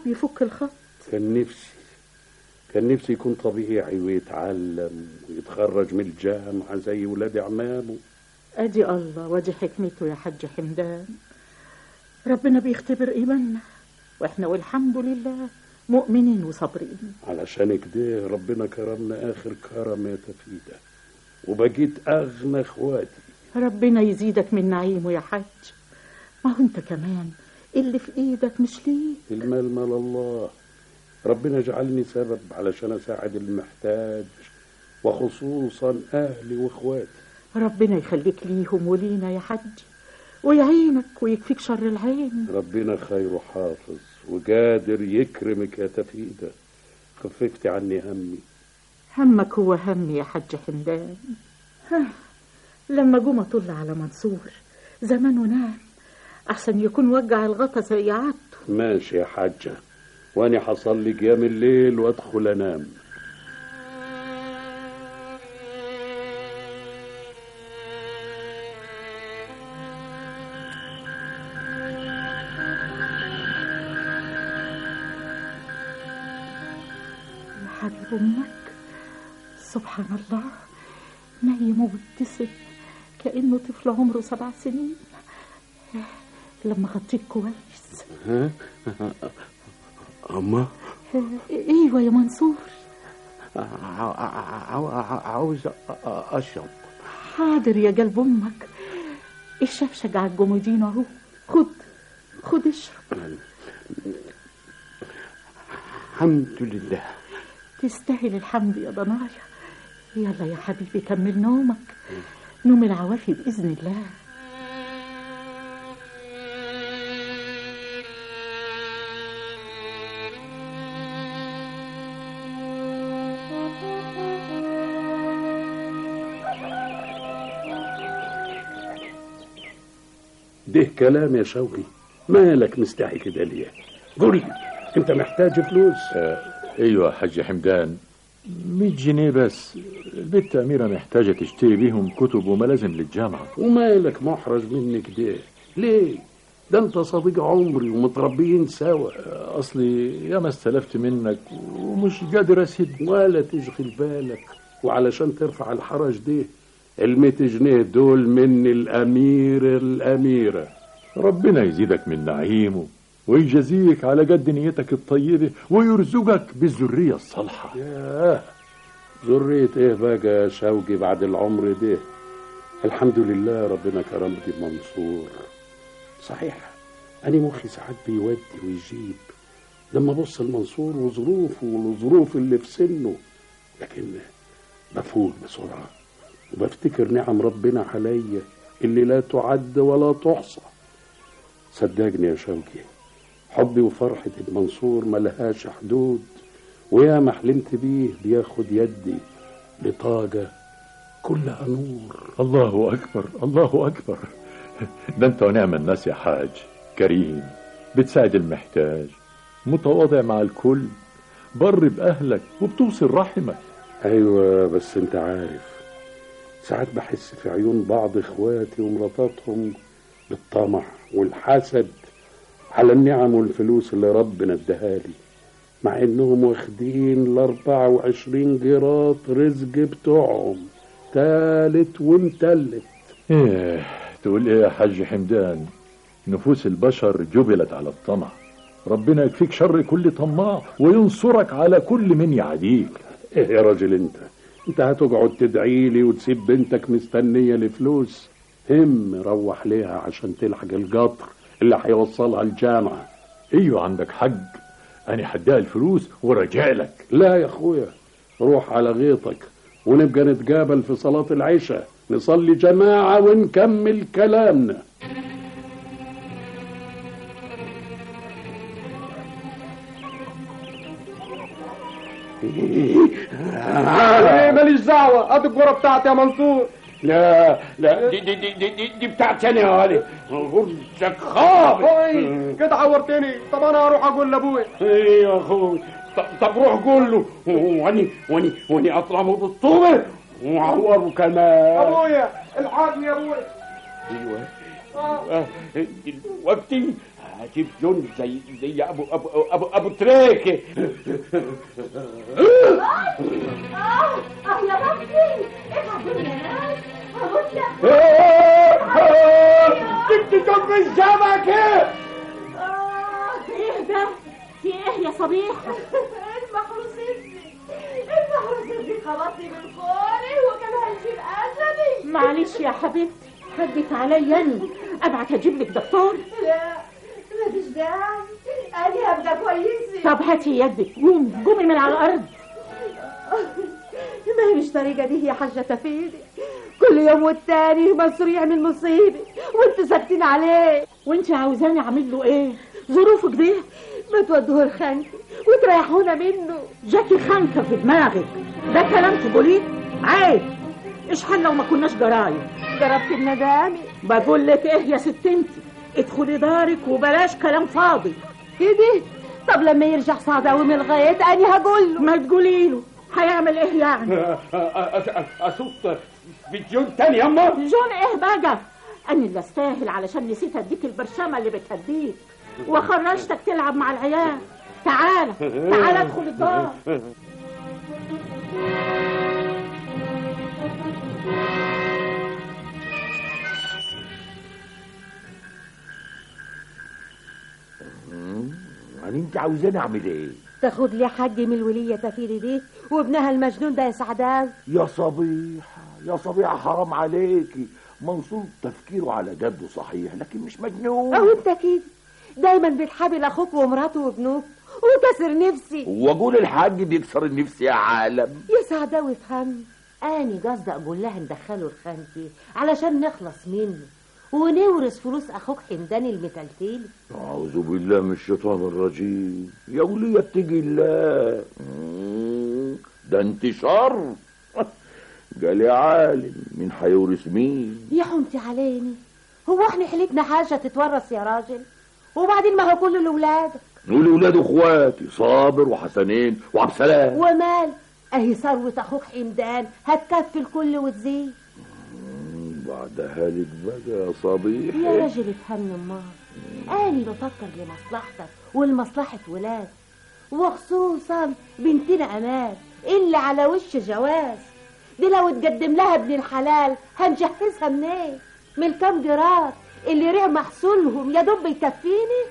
يفك الخط كان نفسي كان نفسي يكون طبيعي ويتعلم ويتخرج من الجامعة زي ولاد عمامه ادي الله وادي حكمته يا حاج حمدان ربنا بيختبر ايماننا واحنا والحمد لله مؤمنين وصابرين علشان كده ربنا كرمنا آخر كرم يا تفيدة وبقيت أغنى إخواتي ربنا يزيدك من نعيمه يا حاج ما هو انت كمان اللي في ايدك مش ليه المال مال الله ربنا جعلني سبب علشان أساعد المحتاج وخصوصا أهلي وإخواتي ربنا يخليك ليهم ولينا يا حاج ويعينك ويكفيك شر العين ربنا خير حافظ وقادر يكرمك يا تفيدة خففتي عني همي همك هو همي يا حاج حمدان ها لما جم اطل على منصور زمان ونام احسن يكون وجع الغطا زي عادته ماشي يا حاجة وأنا حصل لي قيام الليل وأدخل أنام يا حبيب امك سبحان الله نايم ومبتسم كانه طفل عمره سبع سنين لما غطيك كويس ها أما ايوه يا منصور عاوز أشرب حاضر يا قلب امك الشفشق على الجمودين اهو خد خد اشرب الحمد لله تستاهل الحمد يا ضنايا يلا يا حبيبي كمل نومك نوم العوافي بإذن الله ده كلام يا شوقي مالك مستحي كده ليه قول لي انت محتاج فلوس ايوه يا حاج حمدان 100 جنيه بس البت أميرة محتاجة تشتري بيهم كتب وملازم للجامعة ومالك محرج منك ده ليه ده انت صديق عمري ومتربيين سوا أصلي ياما استلفت منك ومش قادر أسد ولا تشغل بالك وعلشان ترفع الحرج ده المية جنيه دول من الأمير الأميرة ربنا يزيدك من نعيمه ويجازيك على قد نيتك الطيبة ويرزقك بالذرية الصالحة ياه ذرية ايه بقى يا شوقي بعد العمر ده الحمد لله ربنا كرمني بمنصور صحيح أنا مخي ساعات بيودي ويجيب لما أبص لمنصور وظروفه والظروف اللي في سنه لكن بفوق بسرعة وبفتكر نعم ربنا عليا اللي لا تعد ولا تحصى صدقني يا شوقي حبي وفرحة المنصور ملهاش حدود ويا ما حلمت بيه بياخد يدي لطاقة كلها نور الله أكبر الله أكبر ده أنت ونعم الناس يا حاج كريم بتساعد المحتاج متواضع مع الكل بر بأهلك وبتوصل رحمك أيوة بس أنت عارف ساعات بحس في عيون بعض إخواتي ومراتاتهم بالطمع والحسد على النعم والفلوس اللي ربنا اداهالي مع انهم واخدين الاربعة وعشرين جيرات رزق بتوعهم تالت ومتلت إيه تقول إيه يا حاج حمدان نفوس البشر جبلت على الطمع ربنا يكفيك شر كل طماع وينصرك على كل من يعاديك ايه يا راجل انت انت هتقعد تدعي لي وتسيب بنتك مستنية لفلوس هم روح ليها عشان تلحق القطر اللي هيوصلها الجامعة ايوه عندك حق انا هديها الفلوس وراجع لك لا يا اخويا روح على غيطك ونبقى نتقابل في صلاة العشاء نصلي جماعة ونكمل كلامنا ايه ماليش دعوه ادي الجوره بتاعتي يا منصور لا لا دي دي دي دي, دي, دي بتاعتي انا يا ولد غرزك خابط اخوي كده عورتني طب انا هروح اقول لابويا ايه يا اخوي طب, طب روح قول له واني واني واني اضربه بالطوبه وعوره كمان ابويا الحقني يا ابويا ايوه آه، دلوقتي هجيب جون زي زي ابو ابو ابو, أبو تريكه اه اه يا بختي ابعدوا يا ناس هموت جبت جنب الشبكه اه ايه ده في ايه يا صبيحة المحروس ابني المحروس ابني خبطني بالكوري وكمان هيشيل قلبي معلش يا حبيبتي حدك عليا انا ابعت اجيب لك دكتور لا مفيش داعي انا هبقى كويسه طب هاتي يدك قومي قومي من على الارض ما هي مش طريقة دي يا حاجة تفيدي كل يوم والتاني منصور يعمل مصيبة وانتوا ساكتين عليه وانت عاوزاني اعمل له ايه ظروفك دي ما تودوه الخنك وتريحونا منه جاكي خانكة في دماغك ده كلام تقوليه عيب ايش حل لو ما كناش جرايم ضربت الندامي بقول لك ايه يا ست انت ادخلي دارك وبلاش كلام فاضي كده طب لما يرجع صعداوي من الغيط انا هقول له ما تقولي له هيعمل ايه يعني اشوف في جون تاني يما جون ايه بقى انا اللي استاهل علشان نسيت اديك البرشامه اللي بتهديك وخرجتك تلعب مع العيال تعالى تعالى ادخل الدار يعني انت عاوزاني اعمل ايه تاخد لي حاج من الولية تفيدي دي وابنها المجنون ده يا سعداوي يا صبيحة يا صبيحة حرام عليكي منصور تفكيره على جده صحيح لكن مش مجنون اهو انت كده دايما بتحابل اخوك ومراته وابنوك وكسر نفسي واقول الحاج بيكسر النفس يا عالم يا سعداوي افهمني اني قصدي اقول لها ندخله الخنتي علشان نخلص منه ونورث فلوس اخوك حمدان المتلتيل أعوذ بالله من الشيطان الرجيم يا ولية بتجي الله مم، ده انتشار قال يا عالم مين هيورث مين يا حمتي عليني هو احنا حلتنا حاجه تتورث يا راجل وبعدين ما هو كل الاولاد ولولاد اخواتي صابر وحسنين وعبد السلام ومال اهي ثروه اخوك حمدان هتكفي الكل وتزيد بعدها لك بقى يا صبيح يا راجل افهمني امال اني بفكر لمصلحتك ولمصلحه ولاد وخصوصا بنتنا امال اللي على وش جواز دي لو اتقدم لها ابن الحلال هنجهزها منين من الكام جراد اللي ريع محصولهم يا دوب يكفيني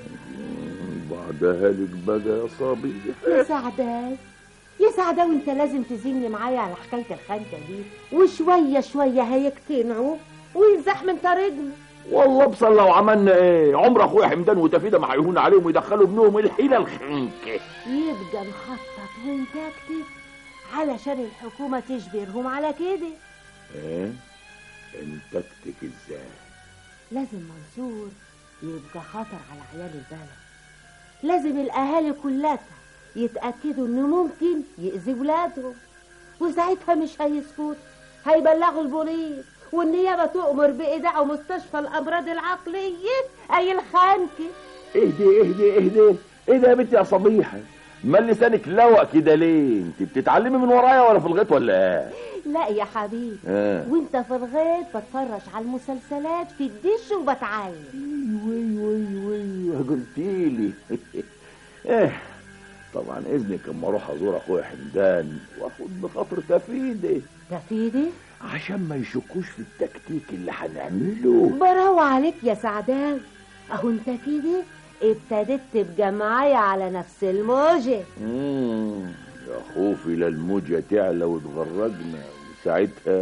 بعدها لك بقى يا صبيح يا سعداوي يا سعداوي انت لازم تزيني معايا على حكايه الخنكه دي وشويه شويه هيقتنعوا وينزح من طريقنا والله ابصر لو عملنا ايه عمر اخويا حمدان وتفيده ما هيهون عليهم ويدخلوا ابنهم الحيله الخنكه يبقى نخطط ونتكتك علشان الحكومه تجبرهم على كده ايه انت تكتك ازاي لازم منصور يبقى خطر على عيال البلد لازم الاهالي كلها يتاكدوا انه ممكن يأذي ولادهم وساعتها مش هيسكت هيبلغوا البوليس والنيابه تؤمر بايداع مستشفى الامراض العقليه اي الخانكه اهدي اهدي اهدي ايه ده يا بنتي يا صبيحه ما لسانك لوق كده ليه انت بتتعلمي من ورايا ولا في الغيط ولا ايه لا يا حبيبي آه. وانت في الغيط بتفرج على المسلسلات في الدش وبتعلم ايوه ايوه ايوه قلتيلي ايه طبعا اذنك اما اروح ازور اخويا حمدان واخد بخاطر تفيدي تفيدي عشان ما يشكوش في التكتيك اللي هنعمله برافو عليك يا سعداوي اهو انت كده ابتديت تبقى معايا على نفس الموجة مم، يا خوفي لا الموجة تعلى وتغرقنا وساعتها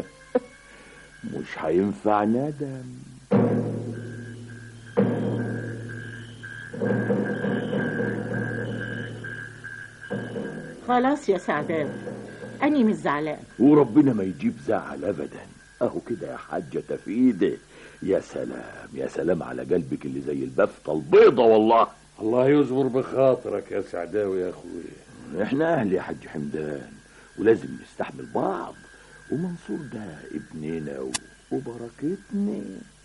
مش هينفع ندم خلاص يا سعداوي أني مش زعلان وربنا ما يجيب زعل ابدا اهو كده يا حاجة تفيدة يا سلام يا سلام على قلبك اللي زي البفتة البيضة والله الله يصبر بخاطرك يا سعداوي يا اخويا احنا اهل يا حاج حمدان ولازم نستحمل بعض ومنصور ده ابننا و- وبركتنا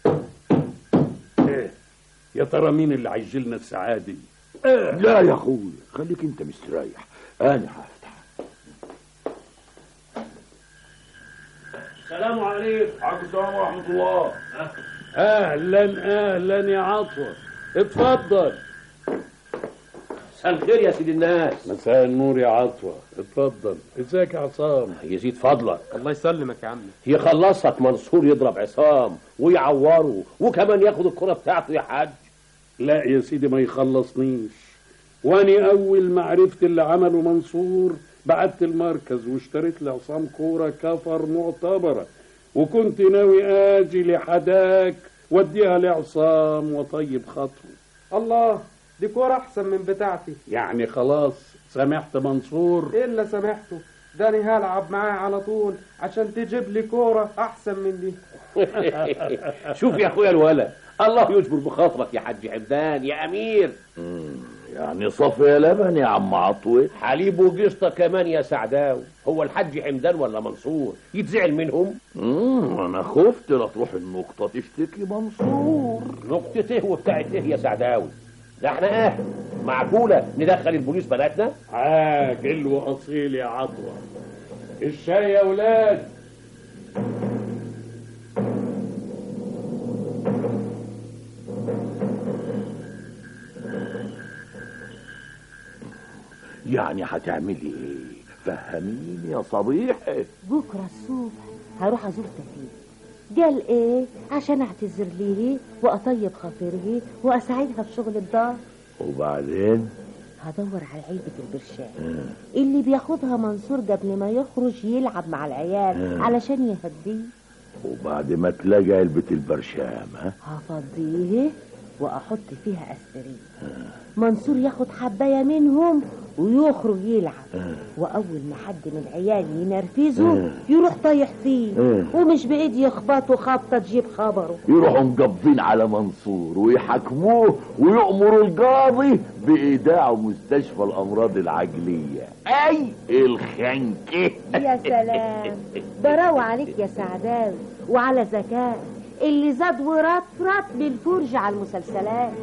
ايه يا ترى مين اللي عيجلنا السعادة لا يا اخويا خليك انت مستريح انا هفتح السلام عليكم عليكم السلام ورحمة الله اهلا اهلا يا عطوة اتفضل مساء الخير يا سيدي الناس مساء النور يا عطوة اتفضل ازيك يا عصام يزيد فضلك الله يسلمك يا عمي يخلصك منصور يضرب عصام ويعوره وكمان ياخد الكرة بتاعته يا حاج لا يا سيدي ما يخلصنيش واني اول ما عرفت اللي عمله منصور بعت المركز واشتريت لعصام كورة كفر معتبرة وكنت ناوي اجي لحداك واديها لعصام وطيب خطوه الله دي كورة أحسن من بتاعتي يعني خلاص سامحت منصور إيه اللي سامحته ده أنا هلعب معاه على طول عشان تجيب لي كورة أحسن من دي شوف يا اخويا الولد الله يجبر بخاطرك يا حاج حمدان يا امير يعني صفي يا لبن يا عم عطوة حليب وقشطه كمان يا سعداوي هو الحاج حمدان ولا منصور يتزعل منهم مم، انا خفت لا تروح النقطة تشتكي منصور نقطته وبتاعت ايه يا سعداوي ده احنا اهل معقوله ندخل البوليس بلدنا عاجل واصيل يا عطوة الشاي يا ولاد يعني هتعملي ايه فهميني يا صبيحي بكرة الصبح هروح أزور تفيد قال إيه عشان أعتذر ليه وأطيب خاطره وأساعدها في شغل الدار وبعدين هدور على علبة البرشام اللي بياخدها منصور قبل ما يخرج يلعب مع العيال علشان يهديه وبعد ما تلاقي علبة البرشام ها هفضيه وأحط فيها أسبرين منصور ياخد حباية منهم ويخرج يلعب وأول ما حد من العيال ينرفزه يروح طايح فيه ومش بعيد يخبطه خبطة تجيب خبره يروحوا مقبضين على منصور ويحاكموه ويأمروا القاضي بإيداعه مستشفى الأمراض العقلية أي الخنكة يا سلام براو عليك يا سعداوي وعلى ذكاء اللي زاد ورطرط بالفرجة على المسلسلات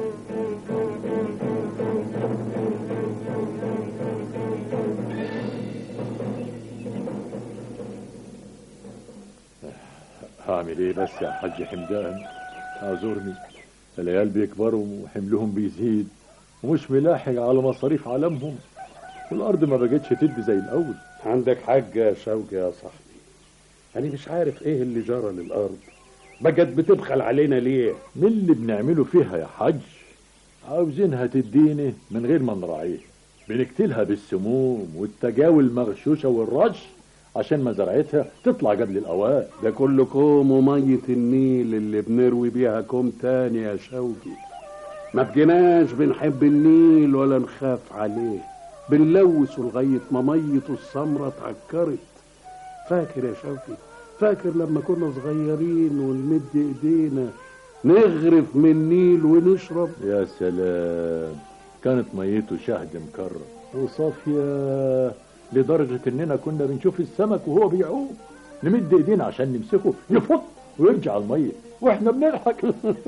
هعمل ايه بس يا حاج حمدان اعذرني العيال بيكبروا وحملهم بيزيد ومش ملاحق على مصاريف عالمهم والارض ما بقتش تدي زي الاول عندك حاجة يا شوقي يا صاحبي أنا مش عارف إيه اللي جرى للأرض بقت بتبخل علينا ليه من اللي بنعمله فيها يا حاج عاوزينها تديني من غير ما نراعيه بنقتلها بالسموم والتجاوي المغشوشة والرش عشان مزرعتها تطلع قبل الأوان ده كل كوم ومية النيل اللي بنروي بيها كوم تاني يا شوقي ما بجناش بنحب النيل ولا نخاف عليه بنلوثه لغاية ما ميته السمرة اتعكرت فاكر يا شوقي فاكر لما كنا صغيرين ونمد ايدينا نغرف من النيل ونشرب يا سلام كانت ميته شهد مكرر وصافية لدرجة اننا كنا بنشوف السمك وهو بيعوم نمد ايدينا عشان نمسكه يفط ويرجع المية واحنا بنضحك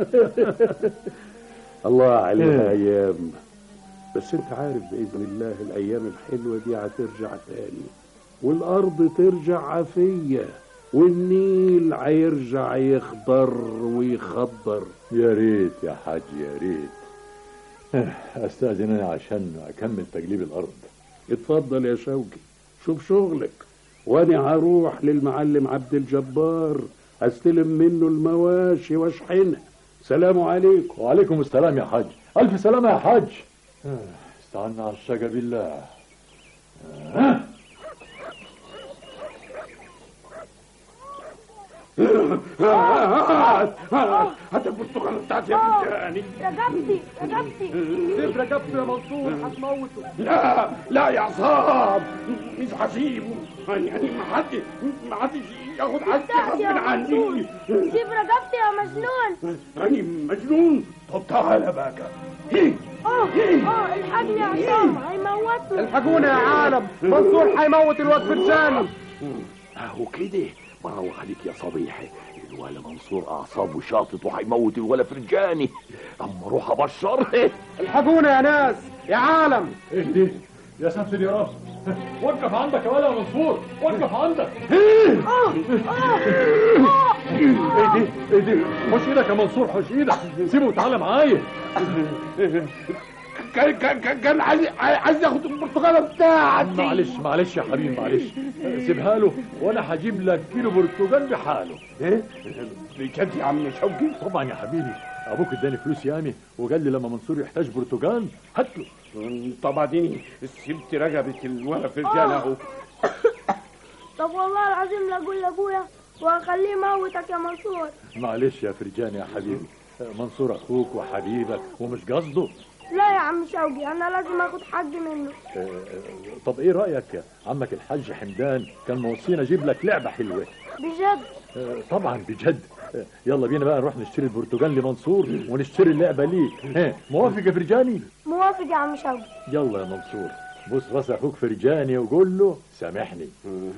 الله عليها ايام بس انت عارف باذن الله الايام الحلوه دي هترجع تاني والارض ترجع عافيه والنيل هيرجع يخضر ويخضر يا ريت يا حاج يا ريت استاذن انا عشان اكمل تجليب الارض اتفضل يا شوقي شوف شغلك وانا هروح للمعلم عبد الجبار استلم منه المواشي واشحنها سلام عليكم وعليكم السلام يا حاج الف سلامة يا حاج استعنا على الشجر بالله هات البرتقاله بتاعتي يا فنجاني رقبتي رقبتي سيب رقبته يا منصور هتموته لا لا يا عصام مش هسيبه يعني يعني ما حد ما حدش ياخد حاجتي غصب عني سيب رقبتي يا مجنون يعني مجنون طب تعالى بقى هي اه اه الحقني يا عصام هيموتني الحقونا يا عالم منصور هيموت الواد فرجاني اهو كده برافو عليك يا صبيحي الولا منصور اعصابه شاطط وهيموت الولا فرجاني اما اروح ابشره الحقونا يا ناس يا عالم اهدي يا ساتر يا رب وقف عندك يا ولا منصور وقف عندك اهدي اهدي حش ايدك يا منصور حش ايدك سيبه وتعالى معايا كان كان كان, كان عايز عايز ياخد البرتقاله بتاعتي معلش معلش يا حبيبي معلش سيبها له وانا هجيب لك كيلو برتقال بحاله ايه بجد يا عم شوقي طبعا يا حبيبي ابوك اداني فلوس يامي وقال لي لما منصور يحتاج برتقال هات له طب اديني سبت رقبه الولد في الجنة اهو طب والله العظيم لا اقول لابويا وهخليه يموتك يا منصور معلش يا فرجان يا حبيبي منصور اخوك وحبيبك ومش قصده لا يا عم شوقي انا لازم اخد حق منه آه، آه، طب ايه رايك يا عمك الحاج حمدان كان موصينا اجيب لك لعبه حلوه بجد آه، طبعا بجد آه، يلا بينا بقى نروح نشتري البرتقال لمنصور ونشتري اللعبه ليه ها، موافق يا فرجاني موافق يا عم شوقي يلا يا منصور بص راس اخوك فرجاني وقول له سامحني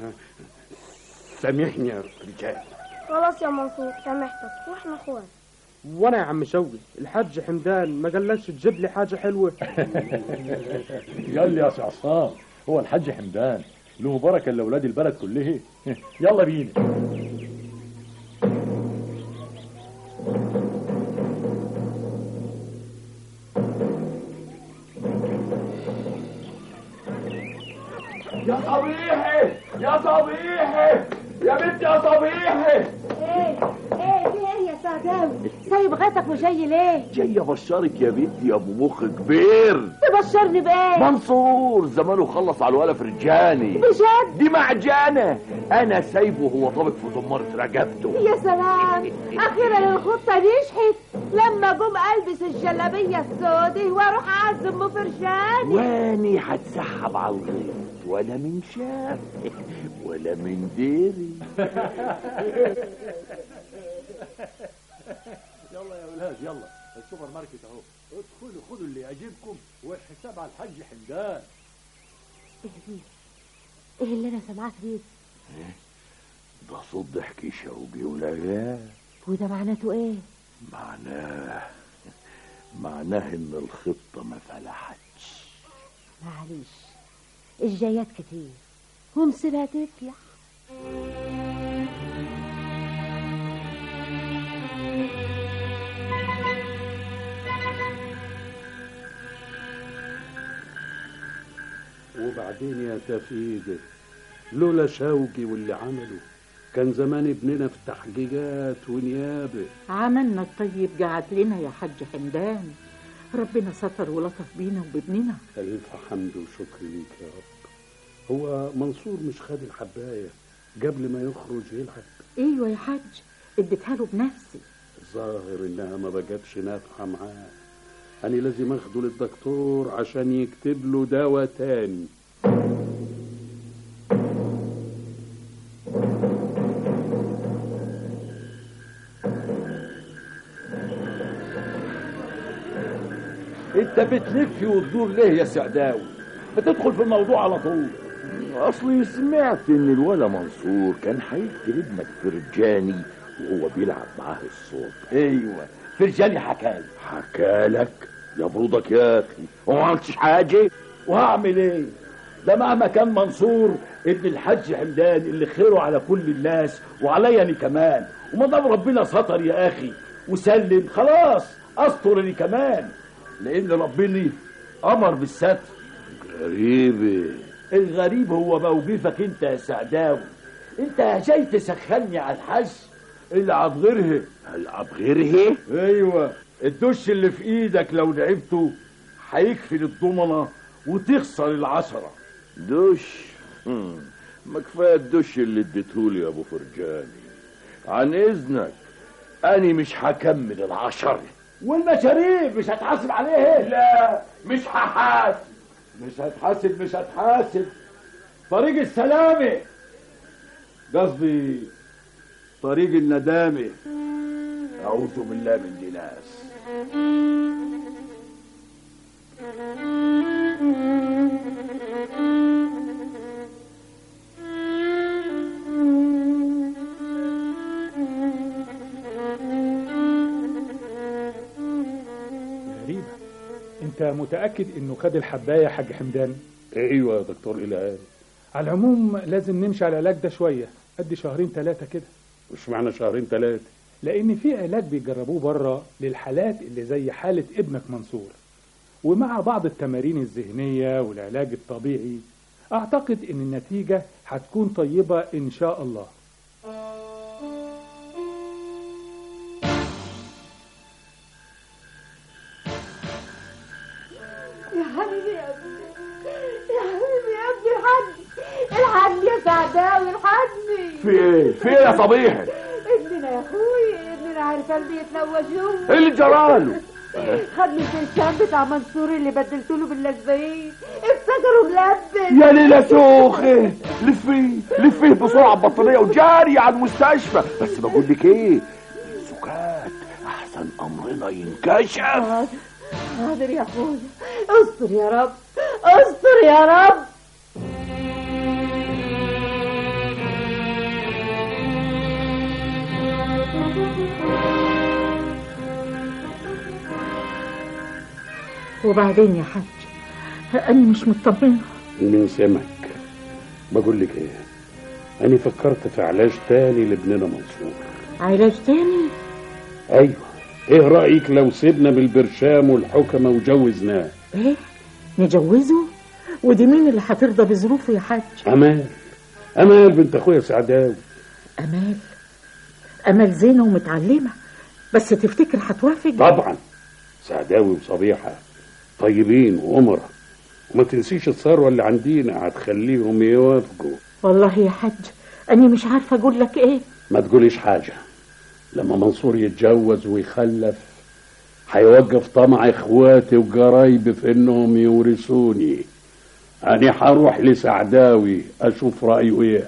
سامحني يا رجال خلاص يا منصور سامحتك واحنا اخوات وانا يا عم شوقي الحاج حمدان ما قالكش تجيب لي حاجه حلوه قال لي يا سي عصام هو الحاج حمدان له بركه لاولاد البلد كلها يلا بينا يا صبيحي يا صبيحي يا بنت يا صبيحي ايه ايه في ايه يا سعداوي سايب غيتك وجاي ليه جاي ابشرك يا بنتي يا ابو مخ كبير تبشرني بايه منصور زمانه خلص على الولا فرجاني بجد دي معجانة انا سايبه وهو طابق في زمارة رقبته يا سلام اخيرا الخطه نجحت لما قوم البس الجلابيه السوداء واروح اعزم ام فرشاني واني هتسحب على الغيط ولا من شاف ولا من ديري يلا يا اولاد يلا السوبر ماركت اهو ادخلوا خدوا اللي يعجبكم والحساب على الحاج حمدان ايه دي ايه اللي انا سمعت بيه ده صوت ضحك شوقي ولا وده معناته ايه معناه معناه ان الخطة ما فلحتش معلش الجايات كتير ومصيبها تفلح وبعدين يا تفيدة لولا شوقي واللي عمله كان زمان ابننا في تحقيقات ونيابة عملنا الطيب قعد لنا يا حاج حمدان ربنا ستر ولطف بينا وبابننا ألف حمد وشكر ليك يا رب هو منصور مش خد الحباية قبل ما يخرج يلعب ايوه يا حاج اديتها له بنفسي ظاهر انها ما بقتش نافعة معاه أنا لازم اخده للدكتور عشان يكتب له دواء تاني انت بتلف وتدور ليه يا سعداوي بتدخل في الموضوع على طول اصلي سمعت ان الولا منصور كان هيكتب ابنك فرجاني وهو بيلعب معاه الصوت ايوه فرجاني حكايه حكالك يا برودك يا اخي وما عملتش حاجه وهعمل ايه ده مهما كان منصور ابن الحاج حمدان اللي خيره على كل الناس وعليا انا كمان وما دام ربنا ستر يا اخي وسلم خلاص استر لي كمان لان ربنا امر بالستر غريبه الغريب هو موقفك انت يا سعداوي انت جاي تسخني على الحج العب غيرها العب غيره ايوه الدش اللي في ايدك لو لعبته هيكفي للضمنه وتخسر العشره دش مم. ما كفايه الدش اللي اديتهولي يا ابو فرجاني عن اذنك اني مش هكمل العشر والمشاريب مش هتحاسب عليها لا مش هحاسب مش هتحاسب مش هتحاسب طريق السلامة قصدي طريق الندامة أعوذ بالله من دي ناس غريبة انت متأكد انه خد الحباية يا حاج حمدان ايوه يا دكتور إلهام على العموم لازم نمشي على العلاج ده شوية قد شهرين ثلاثة كده مش معنى شهرين ثلاثة لان في علاج بيجربوه بره للحالات اللي زي حالة ابنك منصور ومع بعض التمارين الذهنية والعلاج الطبيعي أعتقد إن النتيجة هتكون طيبة إن شاء الله يا حبيبي يا ابني يا حبيبي يا ابني الحاج الحاج يا سعداوي الحاجني في ايه في ايه يا صبيحي ابننا يا اخوي ابننا عرفان بيتلوجوه ايه اللي جراله خد من الشام بتاع منصور اللي بدلت له باللزبين افتكروا ملبس يا ليلة سوخة لفيه لفيه بسرعة ببطانية وجاري على المستشفى بس بقول لك ايه سكات احسن امرنا ينكشف حاضر حاضر يا اخويا استر يا رب استر يا رب وبعدين يا حاج أنا مش مطمنة من سمك بقول لك ايه انا فكرت في علاج تاني لابننا منصور علاج تاني ايوه ايه رايك لو سيبنا بالبرشام والحكمه وجوزناه ايه نجوزه ودي مين اللي هترضى بظروفه يا حاج امال امال بنت اخويا سعداوي امال امال زينه ومتعلمه بس تفتكر هتوافق طبعا سعداوي وصبيحه طيبين وامرة وما تنسيش الثروه اللي عندنا هتخليهم يوافقوا والله يا حاج أنا مش عارفة أقول لك إيه ما تقوليش حاجه لما منصور يتجوز ويخلف هيوقف طمع اخواتي وقرايبي في انهم يورثوني انا هروح لسعداوي اشوف رايه ايه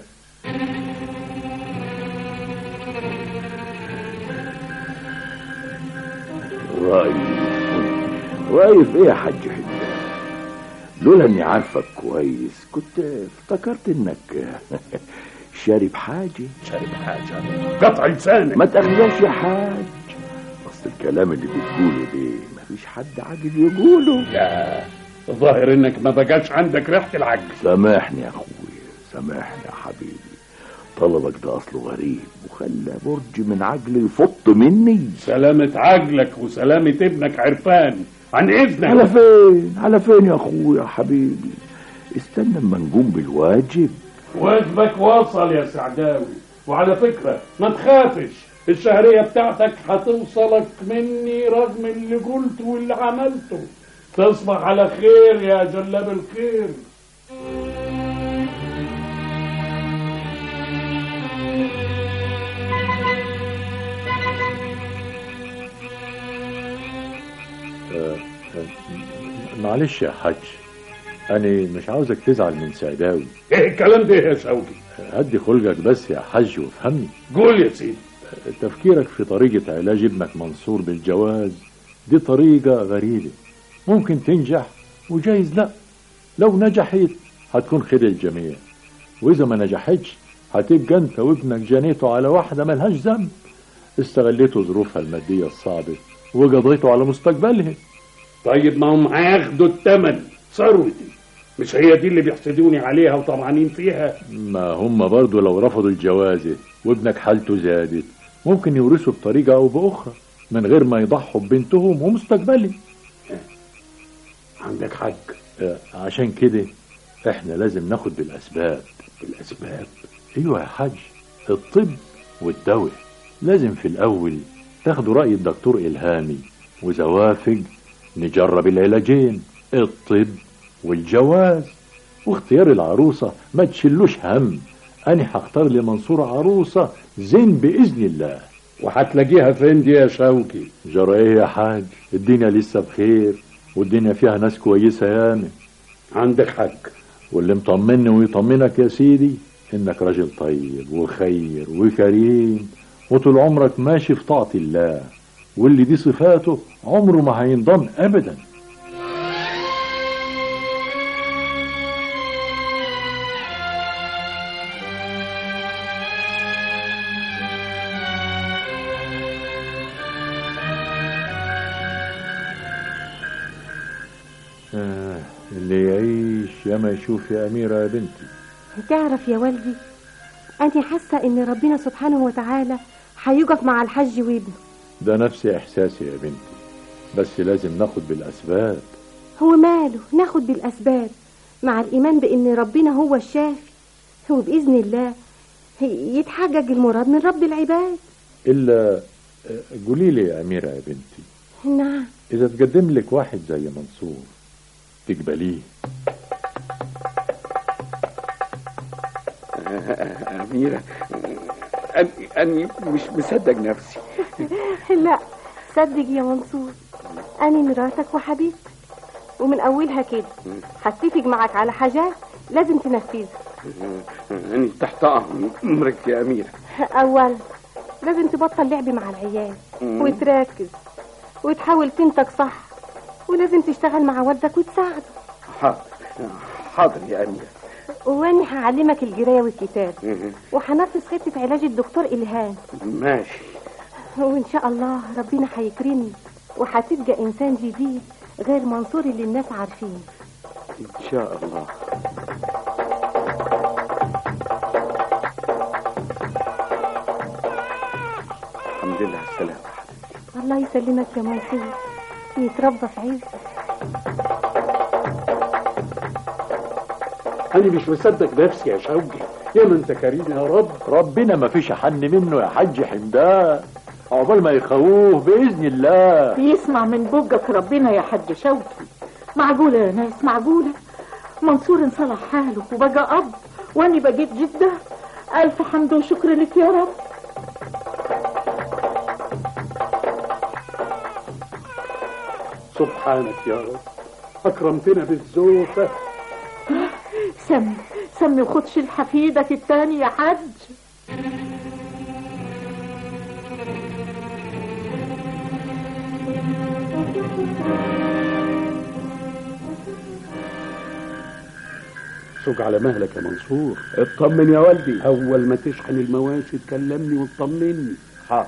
رأيي رأيي في ايه يا حاج حجاج لولا اني عارفك كويس كنت افتكرت انك شارب حاجة شارب حاجه قطع لسانك ما تاخدهاش يا حاج اصل الكلام اللي بتقوله ده مفيش حد عاجل يقوله لا الظاهر انك ما بقاش عندك ريحه العجل سامحني يا اخويا سامحني يا حبيبي طلبك ده اصله غريب وخلى برج من عجلي يفط مني سلامة عجلك وسلامة ابنك عرفان عن على اذنك فين على فين يا اخويا حبيبي استنى اما نقوم بالواجب واجبك وصل يا سعداوي وعلى فكرة ما تخافش الشهرية بتاعتك هتوصلك مني رغم اللي قلته واللي عملته تصبح على خير يا جلاب الخير معلش يا حاج أنا مش عاوزك تزعل من سعداوي ايه الكلام ده يا شوقي هدي خلقك بس يا حاج وافهمني قول يا سيدي تفكيرك في طريقة علاج ابنك منصور بالجواز دي طريقة غريبة ممكن تنجح وجايز لا لو نجحت هتكون خير الجميع وإذا ما نجحتش هتبقى أنت وابنك جنيته على واحدة ملهاش ذنب استغليتوا ظروفها المادية الصعبة وقضيتوا على مستقبلها طيب ما هم هياخدوا الثمن ثروتي مش هي دي اللي بيحسدوني عليها وطمعانين فيها ما هم برضو لو رفضوا الجوازة وابنك حالته زادت ممكن يورثوا بطريقة أو بأخرى من غير ما يضحوا ببنتهم ومستقبلهم عندك حق آه، عشان كده احنا لازم ناخد بالأسباب الاسباب ايوه يا حاج الطب والدواء لازم في الاول تاخدوا رأي الدكتور إلهامي واذا وافق نجرب العلاجين الطب والجواز واختيار العروسة ما تشلوش هم أنا هختار لمنصور عروسة زين بإذن الله وهتلاقيها فين دي يا شوقي جرى ايه يا حاج الدنيا لسه بخير والدنيا فيها ناس كويسة ياما عندك حق واللي مطمني ويطمنك يا سيدي انك راجل طيب وخير وكريم وطول عمرك ماشي في طاعة الله واللي دي صفاته عمره ما هينضم ابدا آه اللي يعيش يا ما يشوف يا أميرة يا بنتي تعرف يا والدي أنا حاسة إن ربنا سبحانه وتعالى هيقف مع الحج وابنه ده نفس إحساسي يا بنتي بس لازم ناخد بالأسباب هو ماله ناخد بالأسباب مع الإيمان بأن ربنا هو الشافي وبإذن الله يتحقق المراد من رب العباد إلا آه، قولي لي يا أميرة يا بنتي نعم إذا تقدم لك واحد زي منصور تقبليه أميرة أني أني مش مصدق نفسي لا صدق يا منصور أنا مراتك وحبيبتك ومن أولها كده هتفق معك على حاجات لازم تنفذها أني تحت أمرك يا أميرة أولا لازم تبطل لعب مع العيال مم. وتركز وتحاول تنتج صح ولازم تشتغل مع والدك وتساعده حاضر حاضر يا أميرة وأنا هعلمك القراية والكتاب وهنفذ خطة علاج الدكتور إلهام ماشي وإن شاء الله ربنا هيكرمني وهتبقى إنسان جديد غير منصور اللي الناس عارفينه إن شاء الله الحمد لله على السلامة الله يسلمك يا منصور يتربى في عز أنا مش مصدق نفسي يا شوقي يا ما أنت كريم يا رب ربنا ما فيش حن منه يا حاج حمدان عقبال ما يخووه بإذن الله يسمع من بوجك ربنا يا حاج شوقي معقولة يا ناس معقولة منصور انصلح حاله وبقى أب وأني بقيت جدة ألف حمد وشكر لك يا رب سبحانك يا رب أكرمتنا بالزوفة سمي سمي وخدش الحفيدك التاني يا حاج سوق على مهلك يا منصور اطمن يا والدي أول ما تشحن المواشي تكلمني وتطمني حاضر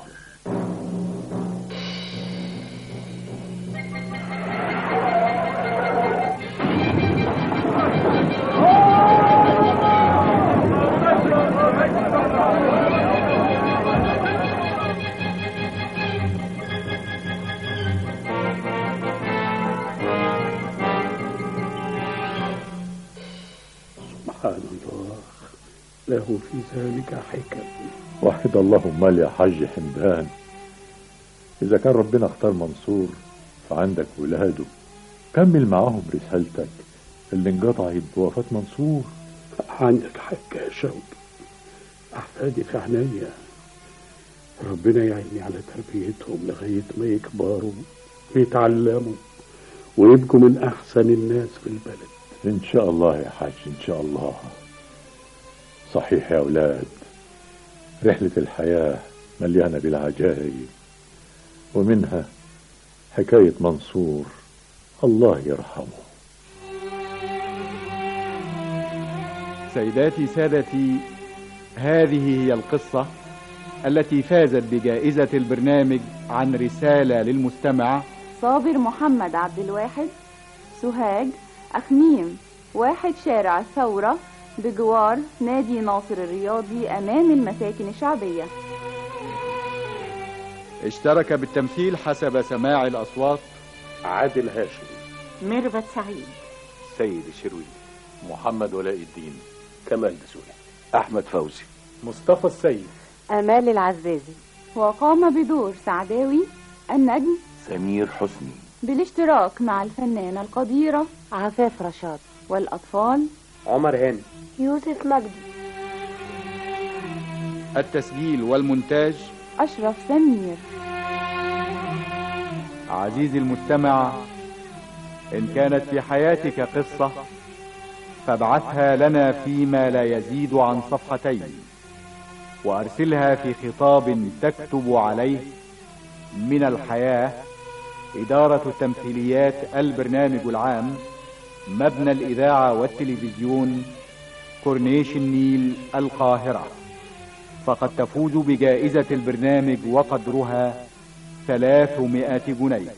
سبحان الله له في ذلك حكم وحد الله امال يا حاج حمدان إذا كان ربنا اختار منصور فعندك ولاده كمل معاهم رسالتك اللي انقطعت بوفاة منصور عندك حق يا شوقي أحفادي في عينيا ربنا يعيني على تربيتهم لغاية ما يكبروا ويتعلموا ويبقوا من أحسن الناس في البلد إن شاء الله يا حاج إن شاء الله صحيح يا أولاد رحلة الحياة مليانة بالعجائب ومنها حكاية منصور الله يرحمه سيداتي سادتي هذه هي القصة التي فازت بجائزة البرنامج عن رسالة للمستمع صابر محمد عبد الواحد سوهاج أخميم واحد شارع الثورة بجوار نادي ناصر الرياضي أمام المساكن الشعبية اشترك بالتمثيل حسب سماع الأصوات عادل هاشم ميرفت سعيد سيد الشروي محمد ولاء الدين كمال دسوقي أحمد فوزي مصطفى السيد أمال العزازي وقام بدور سعداوي النجم سمير حسني بالاشتراك مع الفنانة القديرة عفاف رشاد والأطفال عمر هاني يوسف مجدي التسجيل والمونتاج أشرف سمير عزيزي المستمع إن كانت في حياتك قصة فابعثها لنا فيما لا يزيد عن صفحتين وأرسلها في خطاب تكتب عليه من الحياة إدارة التمثيليات البرنامج العام مبنى الإذاعة والتلفزيون كورنيش النيل القاهرة فقد تفوز بجائزة البرنامج وقدرها ثلاثمائة جنيه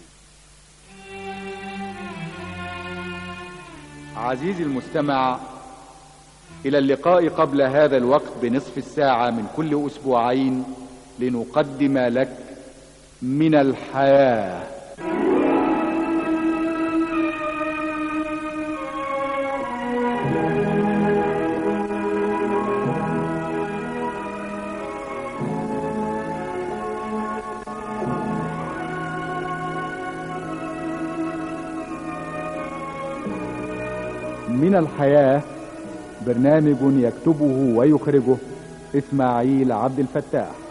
عزيزي المستمع إلى اللقاء قبل هذا الوقت بنصف الساعة من كل أسبوعين لنقدم لك من الحياه من الحياة برنامج يكتبه ويخرجه إسماعيل عبد الفتاح